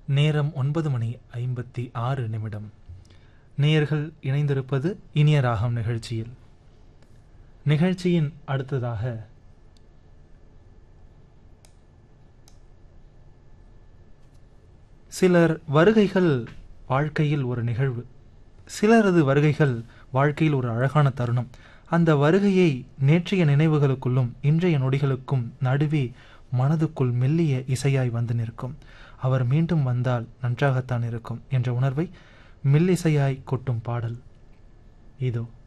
நேரம் ஒன்பது மணி ஐம்பத்தி ஆறு நிமிடம் நேயர்கள் இணைந்திருப்பது இனிய ராகம் நிகழ்ச்சியில் நிகழ்ச்சியின் அடுத்ததாக சிலர் வருகைகள் வாழ்க்கையில் ஒரு நிகழ்வு சிலரது வருகைகள் வாழ்க்கையில் ஒரு அழகான தருணம் அந்த வருகையை நேற்றைய நினைவுகளுக்குள்ளும் இன்றைய நொடிகளுக்கும் நடுவே மனதுக்குள் மெல்லிய இசையாய் வந்து நிற்கும் அவர் மீண்டும் வந்தால் நன்றாகத்தான் இருக்கும் என்ற உணர்வை மெல்லிசையாய் கொட்டும் பாடல் இதோ